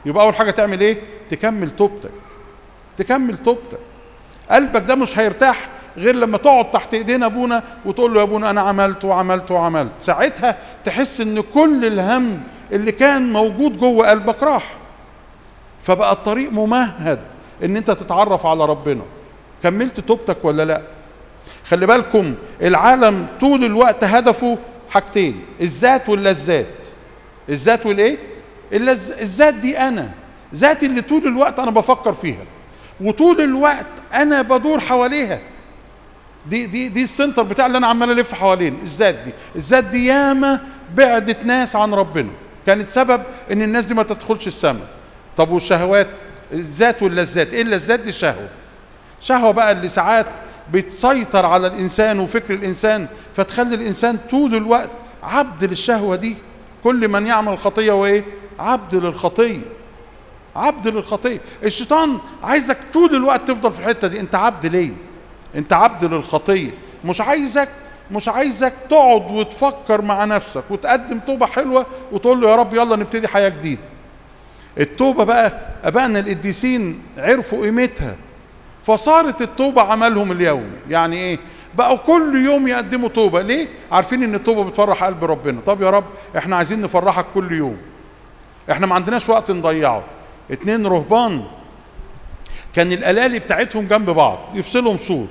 يبقى اول حاجه تعمل ايه تكمل توبتك تكمل توبتك قلبك ده مش هيرتاح غير لما تقعد تحت ايدين ابونا وتقول له يا ابونا انا عملت وعملت وعملت ساعتها تحس ان كل الهم اللي كان موجود جوه قلبك راح فبقى الطريق ممهد ان انت تتعرف على ربنا كملت توبتك ولا لا خلي بالكم العالم طول الوقت هدفه حاجتين الذات واللذات الذات والايه اللز... الذات دي انا ذاتي اللي طول الوقت انا بفكر فيها وطول الوقت انا بدور حواليها دي دي دي السنتر بتاع اللي انا عمال الف حوالين الذات دي الذات دي ياما بعدت ناس عن ربنا كانت سبب ان الناس دي ما تدخلش السماء طب والشهوات الذات واللذات ايه اللذات دي الشهوه شهوه بقى اللي ساعات بتسيطر على الانسان وفكر الانسان فتخلي الانسان طول الوقت عبد للشهوه دي كل من يعمل الخطيه وايه عبد للخطيه عبد للخطيه الشيطان عايزك طول الوقت تفضل في الحته دي انت عبد ليه انت عبد للخطيه مش عايزك مش عايزك تقعد وتفكر مع نفسك وتقدم توبه حلوه وتقول له يا رب يلا نبتدي حياه جديده التوبه بقى ابائنا القديسين عرفوا قيمتها فصارت التوبه عملهم اليوم يعني ايه بقوا كل يوم يقدموا توبه ليه عارفين ان التوبه بتفرح قلب ربنا طب يا رب احنا عايزين نفرحك كل يوم احنا ما عندناش وقت نضيعه اتنين رهبان كان الالالي بتاعتهم جنب بعض يفصلهم سور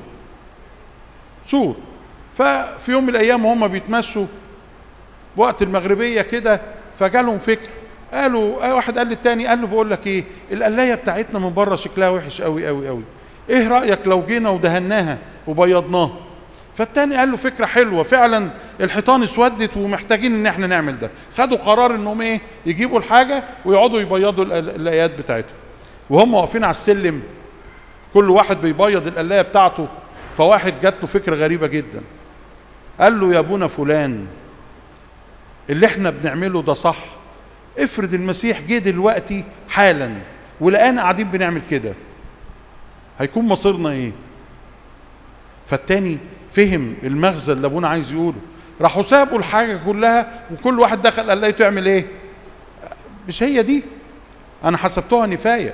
سور ففي يوم من الايام وهم بيتمشوا وقت المغربيه كده فجالهم فكر قالوا آه واحد قال للتاني قال له بقول لك ايه القلايه بتاعتنا من بره شكلها وحش قوي قوي قوي ايه رايك لو جينا ودهناها وبيضناها فالتاني قال له فكره حلوه فعلا الحيطان اسودت ومحتاجين ان احنا نعمل ده خدوا قرار انهم ايه يجيبوا الحاجه ويقعدوا يبيضوا القلايات بتاعتهم وهم واقفين على السلم كل واحد بيبيض القلايه بتاعته فواحد جات له فكره غريبه جدا قال له يا ابونا فلان اللي احنا بنعمله ده صح افرض المسيح جه دلوقتي حالا ولقانا قاعدين بنعمل كده هيكون مصيرنا ايه فالتاني فهم المغزى اللي ابونا عايز يقوله راحوا سابوا الحاجه كلها وكل واحد دخل قال له تعمل ايه مش هي دي انا حسبتها نفايه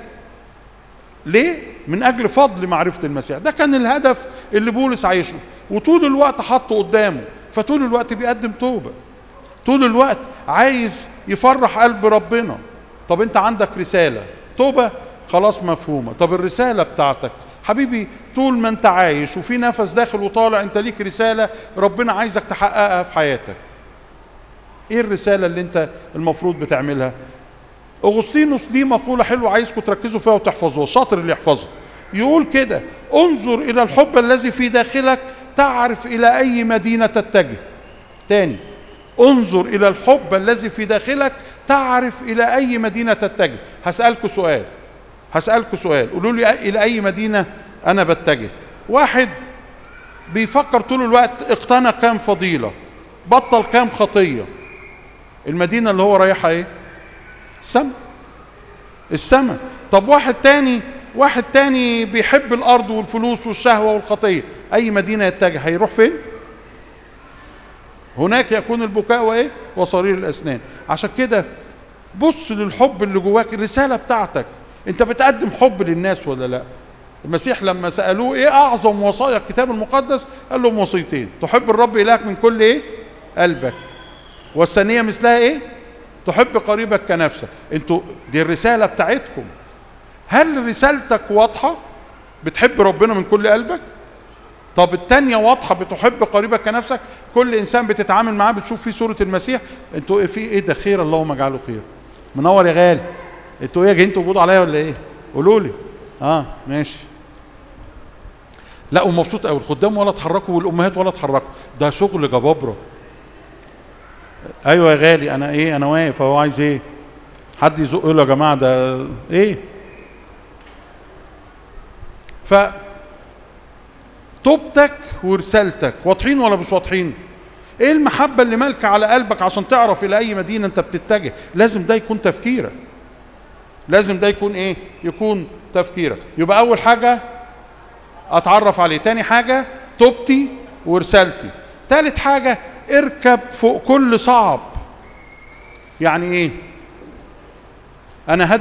ليه من اجل فضل معرفه المسيح ده كان الهدف اللي بولس عايشه وطول الوقت حاطه قدامه فطول الوقت بيقدم توبه طول الوقت عايز يفرح قلب ربنا طب انت عندك رساله توبه خلاص مفهومه طب الرساله بتاعتك حبيبي طول ما انت عايش وفي نفس داخل وطالع انت ليك رساله ربنا عايزك تحققها في حياتك ايه الرساله اللي انت المفروض بتعملها اغسطينوس ليه مقوله حلوه عايزكم تركزوا فيها وتحفظوها شاطر اللي يحفظها يقول كده انظر الى الحب الذي في داخلك تعرف الى اي مدينه تتجه تاني انظر الى الحب الذي في داخلك تعرف الى اي مدينه تتجه هسالكم سؤال هسالكم سؤال قولوا لي الى اي مدينه انا بتجه واحد بيفكر طول الوقت اقتنى كام فضيله بطل كام خطيه المدينه اللي هو رايحها ايه السماء السماء طب واحد تاني واحد تاني بيحب الارض والفلوس والشهوه والخطيه اي مدينه يتجه هيروح فين هناك يكون البكاء وايه وصرير الاسنان عشان كده بص للحب اللي جواك الرساله بتاعتك انت بتقدم حب للناس ولا لا المسيح لما سالوه ايه اعظم وصايا الكتاب المقدس قال لهم وصيتين تحب الرب الهك من كل ايه قلبك والثانيه مثلها ايه تحب قريبك كنفسك انتوا دي الرساله بتاعتكم هل رسالتك واضحه بتحب ربنا من كل قلبك طب التانية واضحة بتحب قريبك كنفسك كل إنسان بتتعامل معاه بتشوف فيه صورة المسيح انتوا ايه في ايه ده خير اللهم اجعله خير منور يا غالي انتوا ايه جايين تقبضوا عليا ولا ايه قولوا لي اه ماشي لا ومبسوط قوي الخدام ولا اتحركوا والامهات ولا اتحركوا ده شغل جبابره ايوه يا غالي انا ايه انا واقف اهو عايز ايه حد يزق له يا جماعه ده ايه ف توبتك ورسالتك واضحين ولا مش واضحين ايه المحبة اللي مالكة على قلبك عشان تعرف الى اي مدينة انت بتتجه لازم ده يكون تفكيرك لازم ده يكون ايه يكون تفكيرك يبقى اول حاجة اتعرف عليه تاني حاجة توبتي ورسالتي تالت حاجة اركب فوق كل صعب يعني ايه انا